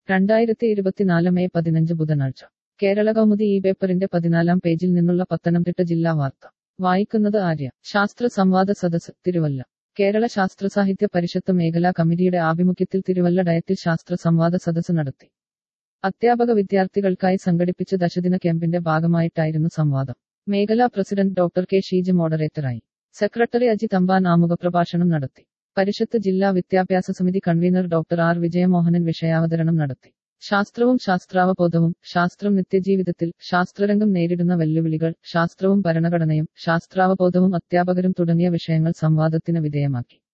രണ്ടായിരത്തി ഇരുപത്തിനാല് മെയ് പതിനഞ്ച് ബുധനാഴ്ച കേരള കൗമുദി ഈ പേപ്പറിന്റെ പതിനാലാം പേജിൽ നിന്നുള്ള പത്തനംതിട്ട ജില്ലാ വാർത്ത വായിക്കുന്നത് ആര്യ ശാസ്ത്ര സംവാദ സദസ് തിരുവല്ല കേരള ശാസ്ത്ര സാഹിത്യ പരിഷത്ത് മേഖലാ കമ്മിറ്റിയുടെ ആഭിമുഖ്യത്തിൽ തിരുവല്ല ഡയറ്റിൽ ശാസ്ത്ര സംവാദ സദസ് നടത്തി അധ്യാപക വിദ്യാർത്ഥികൾക്കായി സംഘടിപ്പിച്ച ദശദിന ക്യാമ്പിന്റെ ഭാഗമായിട്ടായിരുന്നു സംവാദം മേഖലാ പ്രസിഡന്റ് ഡോക്ടർ കെ ഷീജ് മോഡറേറ്ററായി സെക്രട്ടറി അജിത് അമ്പാൻ ആമുഖ പ്രഭാഷണം നടത്തി പരിഷത്ത് ജില്ലാ വിദ്യാഭ്യാസ സമിതി കൺവീനർ ഡോക്ടർ ആർ വിജയമോഹനൻ വിഷയാവതരണം നടത്തി ശാസ്ത്രവും ശാസ്ത്രാവബോധവും ശാസ്ത്രം നിത്യജീവിതത്തിൽ ശാസ്ത്രരംഗം നേരിടുന്ന വെല്ലുവിളികൾ ശാസ്ത്രവും ഭരണഘടനയും ശാസ്ത്രാവബോധവും അധ്യാപകരും തുടങ്ങിയ വിഷയങ്ങൾ സംവാദത്തിന് വിധേയമാക്കി